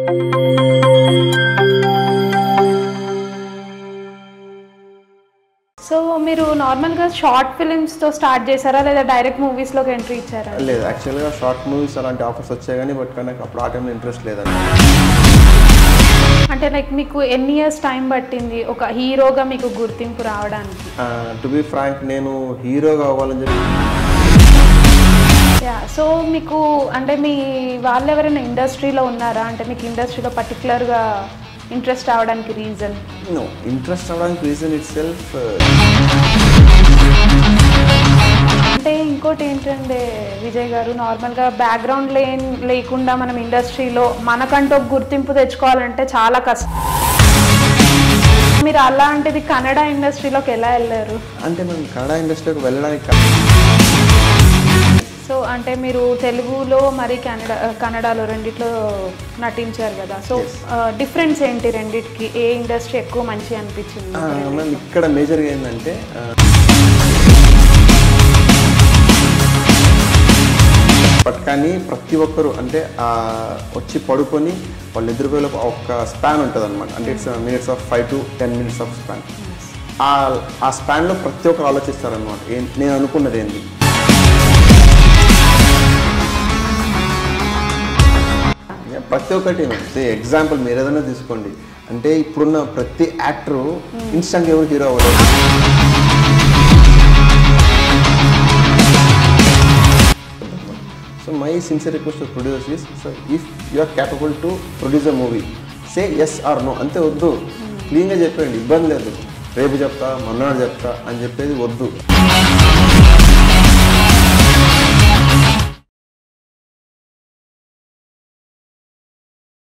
so మీరు నార్మల్గా short ఫిలిమ్స్తో start చేశారా లేదా డైరెక్ట్ మూవీస్లోకి ఎంట్రీ ఇచ్చారా లేదు యాక్చువల్గా షార్ట్ మూవీస్ అలాంటి ఆఫర్స్ వచ్చాయి కానీ బట్ కానీ నాకు అప్పుడు ఆ టైంలో ఇంట్రెస్ట్ లేదండి అంటే లైక్ మీకు ఎన్ని ఇయర్స్ టైం పట్టింది ఒక హీరోగా మీకు గుర్తింపు రావడానికి టు బి ఫ్రాంక్ నేను హీరోగా అవ్వాలని చెప్పి యా సో మీకు అంటే మీ వాళ్ళు ఎవరైనా ఇండస్ట్రీలో ఉన్నారా అంటే మీకు ఇండస్ట్రీలో పర్టికులర్గా ఇంట్రెస్ట్ రావడానికి రీజన్ నో ఇంట్రెస్ట్ అవ్వడానికి రీజన్ ఇట్ సెల్ఫ్ అంటే ఇంకోటి ఏంటంటే విజయ్ గారు నార్మల్గా బ్యాక్గ్రౌండ్ లే లేకుండా మనం ఇండస్ట్రీలో మనకంటూ ఒక గుర్తింపు తెచ్చుకోవాలంటే చాలా కష్టం మీరు అలాంటిది కన్నడ ఇండస్ట్రీలోకి ఎలా వెళ్ళారు అంటే మనం కన్నడ ఇండస్ట్రీలోకి వెళ్ళడానికి కా- సో అంటే మీరు తెలుగులో మరి కన్నడ కన్నడలో రెండిట్లో నటించారు కదా సో డిఫరెన్స్ ఏంటి రెండిటికి ఏ ఇండస్ట్రీ ఎక్కువ మంచి అనిపించింది ఆ, మ్యామ్ ఇక్కడ మేజర్గా ఏంటంటే ఆ, బట్ కానీ ప్రతి ఒక్కరు అంటే ఆ, వచ్చి పడుకొని వాళ్ళు ఎదురుపోయేలోపు ఒక స్పాన్ ఉంటుంది అనమాట అంటే it's minutes of five to ten minutes of span ఆ ఆ స్పాన్లో ప్రతి ఒక్కరు ఆలోచిస్తారనమాట ఏం నేను అనుకున్నది ఏంటి ప్రతి ఒక్కటి ఎగ్జాంపుల్ మీరు ఏదైనా తీసుకోండి అంటే ఇప్పుడున్న ప్రతి యాక్టరు ఇన్స్టంట్ ఎవరు హీరో అవ్వలేదు so my sincere request to produce is so if you are capable to produce a movie say yes or no అంతే వద్దు క్లీన్గా చెప్పండి ఇబ్బంది లేదు రేపు చెప్తా మన్నాడు చెప్తా అని చెప్పేది వద్దు